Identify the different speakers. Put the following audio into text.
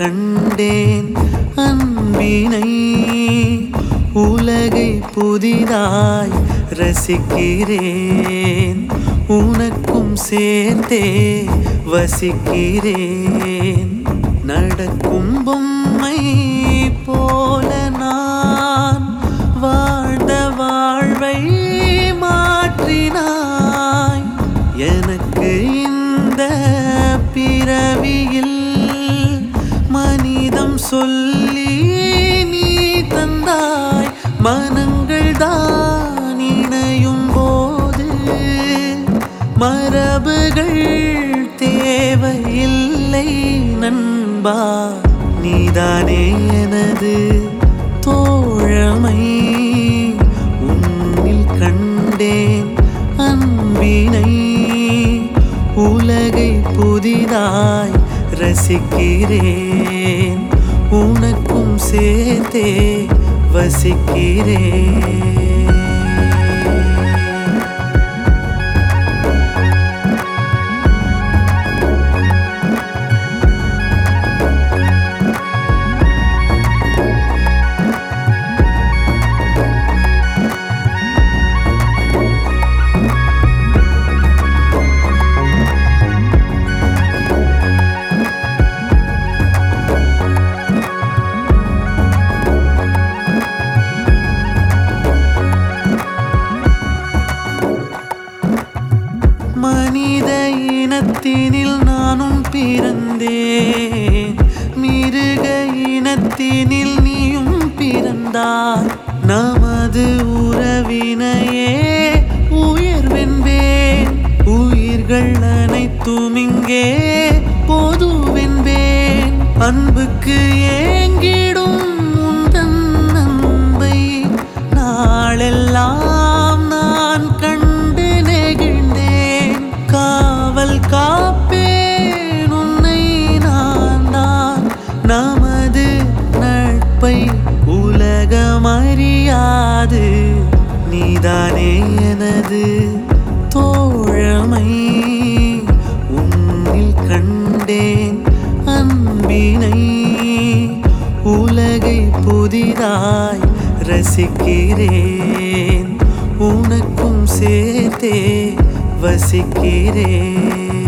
Speaker 1: கண்டேன் அன்பினை உலகை புதிதாய் ரசிக்கிறேன் உனக்கும் சேர்த்தே வசிக்கிறேன் நடக்கும் பொம்மை போல நான் வாழ்ந்த வாழ்வை மாற்றினாய் எனக்கு இந்த பிறவியில் மனிதம் சொல்லி நீ தந்தாய் மனங்கள் தான் இணையும் போது மரபுகள் தேவையில்லை நண்பா நீதானே எனது தோழமை உன்னில் கண்டேன் அன்பினை உலகை புதிதாய் ரசிக்கிறேன் உனக்கும் சேர்த்தே வசிக்கிறேன் மனித இனத்தினில் நானும் பிறந்தேன் மிருக இனத்தினில் நீயும் பிறந்தாய் நமது உறவினையே உயர்வென்பேன் உயிர்கள் அனைத்தும் இங்கே பொதுவென்பேன் அன்புக்கு ஏங்கிடும் உந்தன் அன்பை நாளெல்லாம் நான் கண்டு நெகிழ்ந்தேன் காவல் காப்பேன் உன்னை நான் தான் நமது நட்பை உலகமறியாது நீதானே எனது தோழமை உன்னில் கண்டேன் அன்பினை உலகை புதிதாய் ரசிக்கிறேன் உனக்கும் சேர்த்தே வசிக்கிறேன்